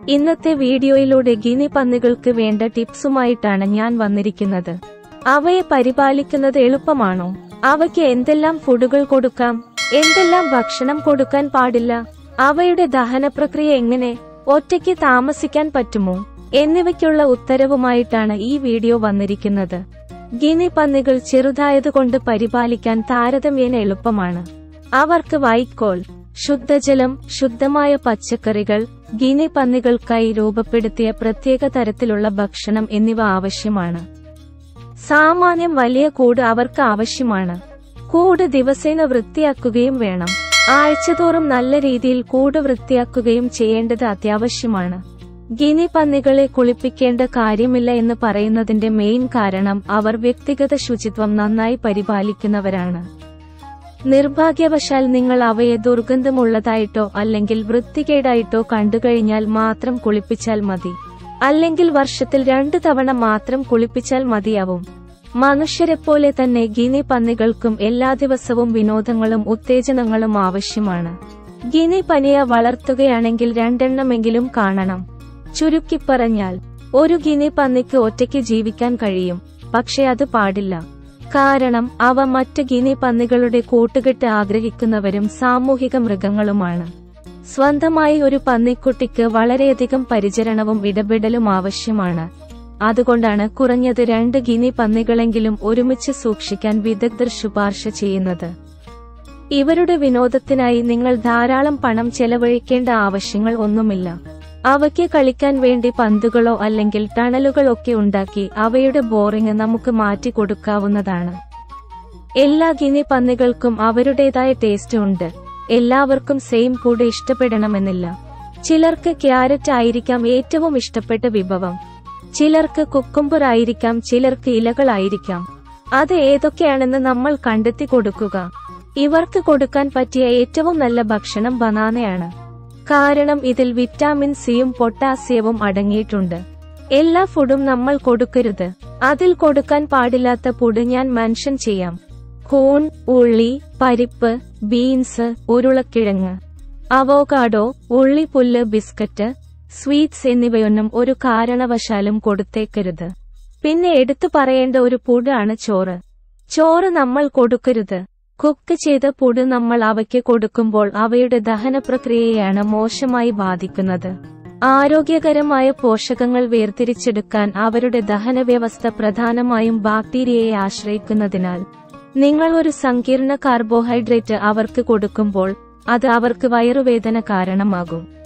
ഇന്നത്തെ വീഡിയോയിലൂടെ ഗിനി പന്നികൾക്ക് വേണ്ട ടിപ്സുമായിട്ടാണ് ഞാൻ വന്നിരിക്കുന്നത് അവയെ പരിപാലിക്കുന്നത് എളുപ്പമാണോ അവയ്ക്ക് എന്തെല്ലാം ഫുഡുകൾ കൊടുക്കാം എന്തെല്ലാം ഭക്ഷണം കൊടുക്കാൻ പാടില്ല അവയുടെ ദഹന പ്രക്രിയ എങ്ങനെ ഒറ്റയ്ക്ക് താമസിക്കാൻ പറ്റുമോ എന്നിവയ്ക്കുള്ള ഉത്തരവുമായിട്ടാണ് ഈ വീഡിയോ വന്നിരിക്കുന്നത് ഗിനി പന്നികൾ ചെറുതായതുകൊണ്ട് പരിപാലിക്കാൻ താരതമ്യേന എളുപ്പമാണ് അവർക്ക് വൈക്കോൽ ശുദ്ധജലം ശുദ്ധമായ പച്ചക്കറികൾ ഗിനി പന്നികൾക്കായി രൂപപ്പെടുത്തിയ പ്രത്യേക തരത്തിലുള്ള ഭക്ഷണം എന്നിവ ആവശ്യമാണ് സാമാന്യം വലിയ കൂട് അവർക്ക് ആവശ്യമാണ് കൂട് ദിവസേന വൃത്തിയാക്കുകയും വേണം ആഴ്ചതോറും നല്ല രീതിയിൽ കൂട് വൃത്തിയാക്കുകയും ചെയ്യേണ്ടത് അത്യാവശ്യമാണ് ഗിനി പന്നികളെ കുളിപ്പിക്കേണ്ട കാര്യമില്ല എന്ന് പറയുന്നതിന്റെ മെയിൻ കാരണം അവർ വ്യക്തിഗത ശുചിത്വം നന്നായി പരിപാലിക്കുന്നവരാണ് നിർഭാഗ്യവശാൽ നിങ്ങൾ അവയെ ദുർഗന്ധമുള്ളതായിട്ടോ അല്ലെങ്കിൽ വൃത്തികേടായിട്ടോ കണ്ടുകഴിഞ്ഞാൽ മാത്രം കുളിപ്പിച്ചാൽ മതി അല്ലെങ്കിൽ വർഷത്തിൽ രണ്ടു തവണ മാത്രം കുളിപ്പിച്ചാൽ മതിയാവും മനുഷ്യരെപ്പോലെ തന്നെ ഗിനി പന്നികൾക്കും എല്ലാ ദിവസവും വിനോദങ്ങളും ഉത്തേജനങ്ങളും ആവശ്യമാണ് ഗിനി പനിയ വളർത്തുകയാണെങ്കിൽ രണ്ടെണ്ണമെങ്കിലും കാണണം ചുരുക്കി പറഞ്ഞാൽ ഒരു ഗിനി പന്നിക്ക് ഒറ്റയ്ക്ക് ജീവിക്കാൻ കഴിയും പക്ഷെ അത് പാടില്ല കാരണം അവ മറ്റ് ഗിനി പന്നികളുടെ കൂട്ടുകെട്ട് ആഗ്രഹിക്കുന്നവരും സാമൂഹിക മൃഗങ്ങളുമാണ് സ്വന്തമായി ഒരു പന്നിക്കുട്ടിക്ക് വളരെയധികം പരിചരണവും ഇടപെടലും ആവശ്യമാണ് അതുകൊണ്ടാണ് കുറഞ്ഞത് രണ്ട് ഗിനി പന്നികളെങ്കിലും ഒരുമിച്ച് സൂക്ഷിക്കാൻ വിദഗ്ധർ ശുപാർശ ചെയ്യുന്നത് ഇവരുടെ വിനോദത്തിനായി നിങ്ങൾ ധാരാളം പണം ചെലവഴിക്കേണ്ട ആവശ്യങ്ങൾ ഒന്നുമില്ല അവയ്ക്ക് കളിക്കാൻ വേണ്ടി പന്തുകളോ അല്ലെങ്കിൽ ടണലുകളോ ഒക്കെ ഉണ്ടാക്കി അവയുടെ ബോറിംഗ് നമുക്ക് മാറ്റി കൊടുക്കാവുന്നതാണ് എല്ലാ ഗിനി പന്നികൾക്കും അവരുടേതായ ടേസ്റ്റ് ഉണ്ട് എല്ലാവർക്കും സെയിം കൂടെ ഇഷ്ടപ്പെടണമെന്നില്ല ചിലർക്ക് ക്യാരറ്റ് ആയിരിക്കാം ഏറ്റവും ഇഷ്ടപ്പെട്ട വിഭവം ചിലർക്ക് കുക്കുംബർ ആയിരിക്കാം ചിലർക്ക് ഇലകളായിരിക്കാം അത് ഏതൊക്കെയാണെന്ന് നമ്മൾ കണ്ടെത്തി കൊടുക്കുക ഇവർക്ക് കൊടുക്കാൻ പറ്റിയ ഏറ്റവും നല്ല ഭക്ഷണം ബനാനയാണ് കാരണം ഇതിൽ വിറ്റാമിൻ സിയും പൊട്ടാസ്യവും അടങ്ങിയിട്ടുണ്ട് എല്ലാ ഫുഡും നമ്മൾ കൊടുക്കരുത് അതിൽ കൊടുക്കാൻ പാടില്ലാത്ത ഫുഡ് ഞാൻ മെൻഷൻ ചെയ്യാം കൂൺ ഉള്ളി പരിപ്പ് ബീൻസ് ഉരുളക്കിഴങ്ങ് അവോകാഡോ ഉള്ളിപ്പുല്ല് ബിസ്ക്കറ്റ് സ്വീറ്റ്സ് എന്നിവയൊന്നും ഒരു കാരണവശാലും കൊടുത്തേക്കരുത് പിന്നെ എടുത്തു പറയേണ്ട ഒരു പുടാണ് ചോറ് ചോറ് നമ്മൾ കൊടുക്കരുത് കുക്ക് ചെയ്ത പുട് നമ്മൾ അവയ്ക്ക് കൊടുക്കുമ്പോൾ അവയുടെ ദഹന പ്രക്രിയയാണ് മോശമായി ബാധിക്കുന്നത് ആരോഗ്യകരമായ പോഷകങ്ങൾ വേർതിരിച്ചെടുക്കാൻ അവരുടെ ദഹന വ്യവസ്ഥ പ്രധാനമായും ബാക്ടീരിയയെ ആശ്രയിക്കുന്നതിനാൽ നിങ്ങൾ ഒരു സങ്കീർണ കാർബോഹൈഡ്രേറ്റ് അവർക്ക് കൊടുക്കുമ്പോൾ അത് അവർക്ക് വയറുവേദന കാരണമാകും